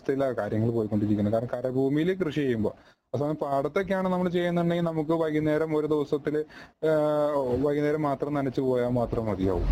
അവസ്ഥയിലാണ് കാര്യങ്ങൾ പോയിക്കൊണ്ടിരിക്കുന്നത് കാരണം കരഭൂമിയിൽ കൃഷി ചെയ്യുമ്പോൾ അവസാനം പാടത്തൊക്കെയാണ് നമ്മൾ ചെയ്യുന്നുണ്ടെങ്കിൽ നമുക്ക് വൈകുന്നേരം ഒരു ദിവസത്തിൽ വൈകുന്നേരം മാത്രം നനച്ചു പോയാൽ മാത്രം മതിയാവും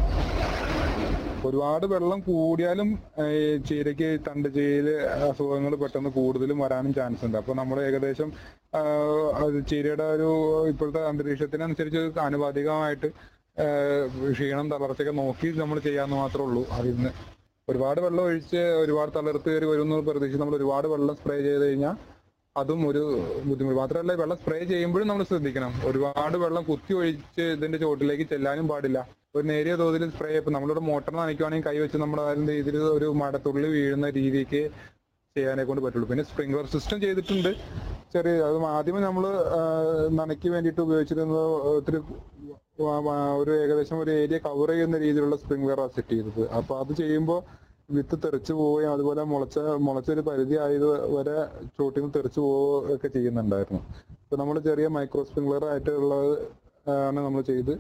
ഒരുപാട് വെള്ളം കൂടിയാലും ഈ ചീരയ്ക്ക് തണ്ട് ചീരയില് അസുഖങ്ങൾ പെട്ടെന്ന് കൂടുതലും വരാനും ചാൻസ് ഉണ്ട് അപ്പൊ നമ്മൾ ഏകദേശം ആ, അത് ചീരയുടെ ഒരു ഇപ്പോഴത്തെ അന്തരീക്ഷത്തിനനുസരിച്ച് ആനുപാതികമായിട്ട് ആ, ക്ഷീണം തളർച്ചയൊക്കെ നോക്കി നമ്മൾ ചെയ്യാന്ന് മാത്രമേ ഉള്ളൂ അതിന്ന് ഒരുപാട് വെള്ളം ഒഴിച്ച് ഒരുപാട് തളർത്ത് കയറി വരുമെന്ന് പ്രതീക്ഷിച്ച് നമ്മൾ ഒരുപാട് വെള്ളം സ്പ്രേ ചെയ്ത് കഴിഞ്ഞാൽ അതും ഒരു ബുദ്ധിമുട്ട് മാത്രമല്ല വെള്ളം സ്പ്രേ ചെയ്യുമ്പോഴും നമ്മൾ ശ്രദ്ധിക്കണം ഒരുപാട് വെള്ളം കുത്തി ഒഴിച്ച് ഇതിന്റെ ചോട്ടിലേക്ക് ചെല്ലാനും പാടില്ല ഒരു നേരിയ തോതിൽ സ്പ്രേ ഇപ്പൊ നമ്മളിവിടെ മോട്ടർ നനയ്ക്കുവാണെങ്കിൽ കൈ വെച്ച് നമ്മുടെ അതിന്റെ രീതിയിൽ ഒരു മടത്തുള്ളി വീഴുന്ന രീതിക്ക് ചെയ്യാനേ കൊണ്ട് പറ്റുള്ളൂ പിന്നെ സ്പ്രിംഗ്ലർ സിസ്റ്റം ചെയ്തിട്ടുണ്ട് ചെറിയ അത് ആദ്യമേ നമ്മൾ നനയ്ക്ക് വേണ്ടിയിട്ട് ഉപയോഗിച്ചിരുന്നത് ഒത്തിരി വ- വ- ഒരു ഏകദേശം ഒരു ഏരിയ കവർ ചെയ്യുന്ന രീതിയിലുള്ള സ്പ്രിംഗ്ലറാണ് സെറ്റ് ചെയ്തത് അപ്പൊ അത് ചെയ്യുമ്പോൾ വിത്ത് തെറിച്ചു പോവുകയും അതുപോലെ മുളച്ച മുളച്ചൊരു പരിധി ആയത് വരെ ചോട്ടിൽ നിന്ന് തെറിച്ചു പോവുകയും ഒക്കെ ചെയ്യുന്നുണ്ടായിരുന്നു ഇപ്പൊ നമ്മൾ ചെറിയ മൈക്രോ സ്പ്രിംഗ്ലർ ആയിട്ടുള്ളത് ആണ് നമ്മൾ ചെയ്ത്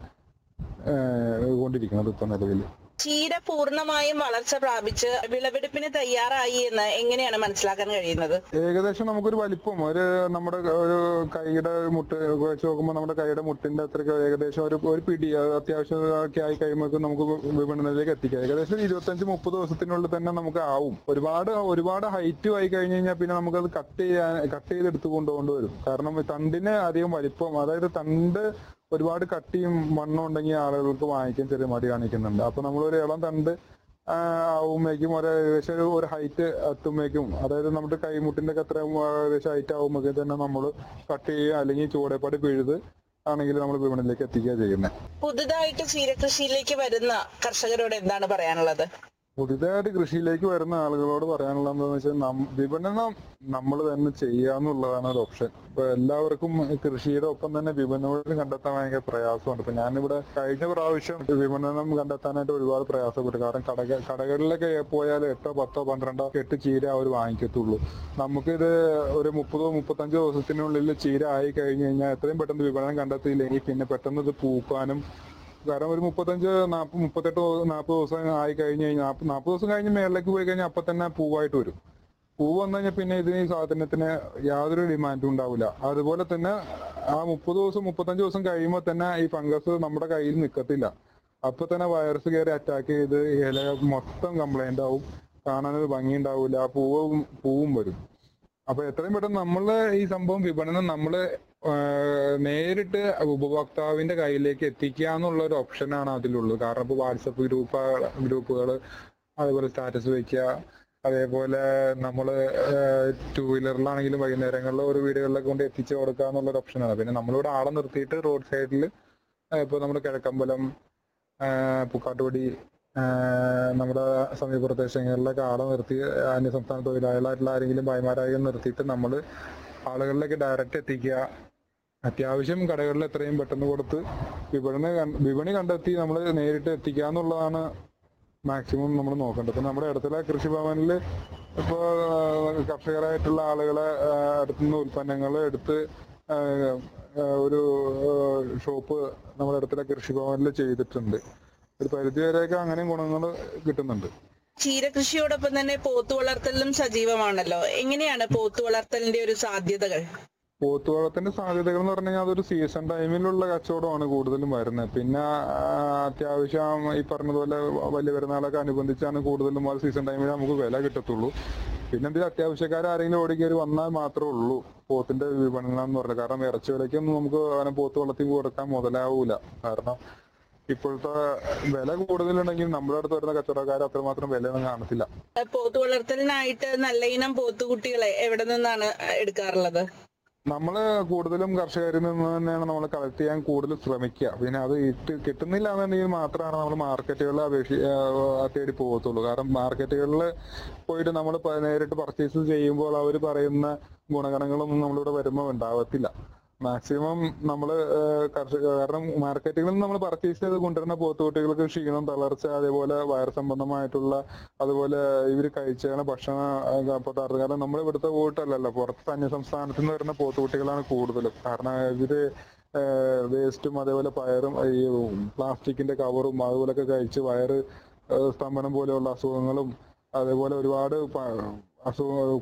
ഏഹ് കൊണ്ടിരിക്കുന്നത് ഇപ്പൊ നിലവിൽ ചീര പൂർണ്ണമായും വളർച്ച പ്രാപിച്ച് വിളവെടുപ്പിന് തയ്യാറായി എന്ന് എങ്ങനെയാണ് മനസ്സിലാക്കാൻ കഴിയുന്നത് ഏകദേശം നമുക്കൊരു വലിപ്പം ഒരു നമ്മുടെ ഒരു കൈയുടെ മുട്ട് വെച്ച് നോക്കുമ്പോൾ നമ്മുടെ കൈയുടെ മുട്ടിന്റെ അത്രയ്ക്ക് ഏകദേശം ഒരു ഒരു പിടി അത് അത്യാവശ്യം ഒക്കെ ആയി കഴിയുമ്പോൾ നമുക്ക് വിപണനത്തിലേക്ക് എത്തിക്കാം ഏകദേശം ഒരു ഇരുപത്തഞ്ച് മുപ്പത് ദിവസത്തിനുള്ളിൽ തന്നെ നമുക്ക് ആവും ഒരുപാട് ഒരുപാട് ഹൈറ്റ് ആയി കഴിഞ്ഞ് കഴിഞ്ഞാൽ പിന്നെ നമുക്കത് കട്ട് ചെയ്യാൻ കട്ട് ചെയ്ത് എടുത്തു കൊണ്ടുപോകേണ്ടി വരും കാരണം തണ്ടിന് അധികം വലിപ്പം അതായത് തണ്ട് ഒരുപാട് കട്ടിയും മണ്ണും ഉണ്ടെങ്കിൽ ആളുകൾക്ക് വാങ്ങിക്കാൻ ചെറിയ മടി കാണിക്കുന്നുണ്ട് അപ്പൊ നമ്മളൊരു ഇളം തണ്ട് ആ, ആവുമ്പോഴേക്കും ഒരു ഏകദേശം ഒരു- ഒരു ഹൈറ്റ് എത്തുമ്പോഴേക്കും അതായത് നമ്മുടെ കൈമുട്ടിന്റെ ഒക്കെ അത്ര ഏകദേശം ഹൈറ്റ് ആവുമ്പോഴേക്കും തന്നെ നമ്മൾ കട്ട് ചെയ്യുക അല്ലെങ്കിൽ ചൂടേപ്പാട് പിഴുത് ആണെങ്കിൽ നമ്മൾ വിപണിയിലേക്ക് എത്തിക്കുക ചെയ്യുന്നത് പുതുതായിട്ട് ചീരകൃഷിയിലേക്ക് വരുന്ന കർഷകരോട് എന്താണ് പറയാനുള്ളത് പുതിയതായിട്ട് കൃഷിയിലേക്ക് വരുന്ന ആളുകളോട് പറയാനുള്ളത് എന്താണെന്ന് വെച്ചാൽ നം- വിപണനം നമ്മൾ തന്നെ ചെയ്യാന്നുള്ളതാണ് ഒരു ഓപ്ഷൻ ഇപ്പൊ എല്ലാവർക്കും കൃഷിയുടെ ഒപ്പം തന്നെ വിപണനം കണ്ടെത്താൻ ഭയങ്കര പ്രയാസമുണ്ട് ഇപ്പൊ ഞാനിവിടെ കഴിഞ്ഞ പ്രാവശ്യം വിപണനം കണ്ടെത്താനായിട്ട് ഒരുപാട് പ്രയാസപ്പെട്ടു കാരണം കടക കടകളിലൊക്കെ പോയാൽ എട്ടോ പത്തോ പന്ത്രണ്ടോ എട്ട് ചീര അവർ വാങ്ങിക്കത്തുള്ളൂ നമുക്കിത് ഒരു മുപ്പതോ മുപ്പത്തഞ്ചോ ദിവസത്തിനുള്ളിൽ ചീര ആയി കഴിഞ്ഞു കഴിഞ്ഞാൽ എത്രയും പെട്ടെന്ന് വിപണനം കണ്ടെത്തിയില്ലെങ്കിൽ പിന്നെ പെട്ടെന്ന് ഇത് പൂക്കാനും കാരണം ഒരു മുപ്പത്തഞ്ച് നാപ്പ മുപ്പത്തെട്ട് നാൽപ്പത് ദിവസം ആയി കഴിഞ്ഞ് കഴിഞ്ഞാൽ നാൽപ്പത് നാൽപ്പത് ദിവസം കഴിഞ്ഞ് മേളിലേക്ക് പോയി കഴിഞ്ഞാൽ അപ്പൊ തന്നെ പൂവായിട്ട് വരും പൂവ് വന്നു കഴിഞ്ഞാൽ പിന്നെ ഇതിന് ഈ സാധനത്തിന് യാതൊരു ഡിമാൻഡും ഉണ്ടാവില്ല അതുപോലെ തന്നെ ആ മുപ്പത് ദിവസം മുപ്പത്തഞ്ച് ദിവസം കഴിയുമ്പോൾ തന്നെ ഈ ഫംഗസ് നമ്മുടെ കയ്യിൽ നിൽക്കത്തില്ല അപ്പൊ തന്നെ വൈറസ് കയറി അറ്റാക്ക് ചെയ്ത് ഇല മൊത്തം കംപ്ലൈന്റ് ആവും കാണാനൊരു ഭംഗി ഉണ്ടാവില്ല പൂവും പൂവും വരും അപ്പൊ എത്രയും പെട്ടെന്ന് നമ്മള് ഈ സംഭവം വിപണനം നമ്മള് ആഹ് നേരിട്ട് ഉപഭോക്താവിന്റെ കയ്യിലേക്ക് എത്തിക്കുക എന്നുള്ള ഒരു ഓപ്ഷനാണ് അതിലുള്ളത് കാരണം ഇപ്പൊ വാട്സപ്പ് ഗ്രൂപ്പ് ഗ്രൂപ്പുകൾ അതേപോലെ സ്റ്റാറ്റസ് വെക്കുക അതേപോലെ നമ്മള് ടൂ വീലറിലാണെങ്കിലും വൈകുന്നേരങ്ങളിൽ ഒരു വീടുകളിലൊക്കെ കൊണ്ട് എത്തിച്ചു കൊടുക്കുക എന്നുള്ള ഒരു ഓപ്ഷനാണ് പിന്നെ നമ്മളിവിടെ ആളെ നിർത്തിയിട്ട് റോഡ് സൈഡിൽ ഇപ്പൊ നമ്മുടെ കിഴക്കമ്പലം ആഹ് പുക്കാട്ടുപടി ആഹ് നമ്മുടെ സമീപ പ്രദേശങ്ങളിലൊക്കെ ആളെ നിർത്തി അന്യസംസ്ഥാന തൊഴിലാളികളായിട്ടുള്ള ആരെങ്കിലും ഭായിമാരായെങ്കിലും നിർത്തിയിട്ട് നമ്മൾ ആളുകളിലേക്ക് ഡയറക്റ്റ് എത്തിക്കുക അത്യാവശ്യം കടകളിൽ എത്രയും പെട്ടെന്ന് കൊടുത്ത് വിപണി കൺ- വിപണി കണ്ടെത്തി നമ്മൾ നേരിട്ട് എത്തിക്കുക എന്നുള്ളതാണ് മാക്സിമം നമ്മൾ നോക്കേണ്ടത് ഇപ്പൊ നമ്മുടെ അടുത്തുള്ള കൃഷിഭവനിൽ ഇപ്പോ ആഹ് കർഷകരായിട്ടുള്ള ആളുകളെ ആഹ് അടുത്തുനിന്ന് ഉൽപ്പന്നങ്ങൾ എടുത്ത് ആഹ് ആഹ് ഒരു ഷോപ്പ് നമ്മുടെ അടുത്തുള്ള കൃഷിഭവനിൽ ചെയ്തിട്ടുണ്ട് ഒരു പരിധി വരെയൊക്കെ അങ്ങനെയും ഗുണങ്ങൾ കിട്ടുന്നുണ്ട് ചീരകൃഷിയോടൊപ്പം തന്നെ പോത്തു വളർത്തലിലും സജീവമാണല്ലോ എങ്ങനെയാണ് പോത്തു വളർത്തലിന്റെ ഒരു സാധ്യതകൾ പോത്തുവളത്തിന്റെ സാധ്യതകൾ എന്ന് പറഞ്ഞു കഴിഞ്ഞാൽ അതൊരു സീസൺ ടൈമിലുള്ള കച്ചവടമാണ് കൂടുതലും വരുന്നത് പിന്നെ ആ, അത്യാവശ്യം ഈ പറഞ്ഞതുപോലെ വലിയ പെരുന്നാളൊക്കെ അനുബന്ധിച്ചാണ് കൂടുതലും ആ സീസൺ ടൈമിൽ നമുക്ക് വില കിട്ടത്തുള്ളൂ പിന്നെ ഇതിൽ അത്യാവശ്യക്കാർ ആരെങ്കിലും ഓടിക്കയറി വന്നാൽ മാത്രമേ ഉള്ളൂ പോത്തിന്റെ വിപണനം എന്ന് പറഞ്ഞത് കാരണം ഇറച്ചി വിലയ്ക്കൊന്നും നമുക്ക് അങ്ങനെ പോത്ത് വളർത്തി കൊടുക്കാൻ മുതലാവൂല കാരണം ഇപ്പോഴത്തെ വില കൂടുതലുണ്ടെങ്കിൽ നമ്മുടെ അടുത്ത് വരുന്ന കച്ചവടക്കാർ അത്രമാത്രം വിലയൊന്നും കാണത്തില്ല പോത്തു വളർത്തലിനായിട്ട് നല്ല ഇനം പോത്തുകുട്ടികളെ എവിടെ നിന്നാണ് എടുക്കാറുള്ളത് നമ്മള് കൂടുതലും കർഷകരിൽ നിന്ന് തന്നെയാണ് നമ്മൾ കളക്ട് ചെയ്യാൻ കൂടുതൽ ശ്രമിക്കുക പിന്നെ അത് ഇട്ട് കിട്ടുന്നില്ല എന്നുണ്ടെങ്കിൽ മാത്രമാണ് നമ്മൾ മാർക്കറ്റുകളിൽ അപേക്ഷി ആ, തേടി പോകത്തുള്ളൂ കാരണം മാർക്കറ്റുകളിൽ പോയിട്ട് നമ്മൾ നേരിട്ട് പർച്ചേസ് ചെയ്യുമ്പോൾ അവർ പറയുന്ന ഗുണഗണങ്ങളൊന്നും നമ്മളിവിടെ വരുമ്പോൾ ഉണ്ടാവത്തില്ല മാക്സിമം നമ്മൾ കർഷക കാരണം മാർക്കറ്റുകളിൽ നിന്ന് നമ്മൾ പർച്ചേസ് ചെയ്ത് കൊണ്ടുവരുന്ന പോത്തുകുട്ടികൾക്ക് ക്ഷീണം തളർച്ച അതേപോലെ വയർ സംബന്ധമായിട്ടുള്ള അതുപോലെ ഇവർ കഴിച്ച ഭക്ഷണ ആ, പദാർത്ഥം കാരണം നമ്മൾ ഇവിടുത്തെ പോയിട്ടല്ലല്ലോ പുറത്ത് അന്യ സംസ്ഥാനത്ത് നിന്ന് വരുന്ന പോത്തുകുട്ടികളാണ് കൂടുതലും കാരണം ഇവര് വേസ്റ്റും അതേപോലെ പയറും ഈ പ്ലാസ്റ്റിക്കിന്റെ കവറും അതുപോലൊക്കെ കഴിച്ച് വയറ് ആ, സ്തംഭനം പോലെയുള്ള അസുഖങ്ങളും അതേപോലെ ഒരുപാട് പ- അസുഖ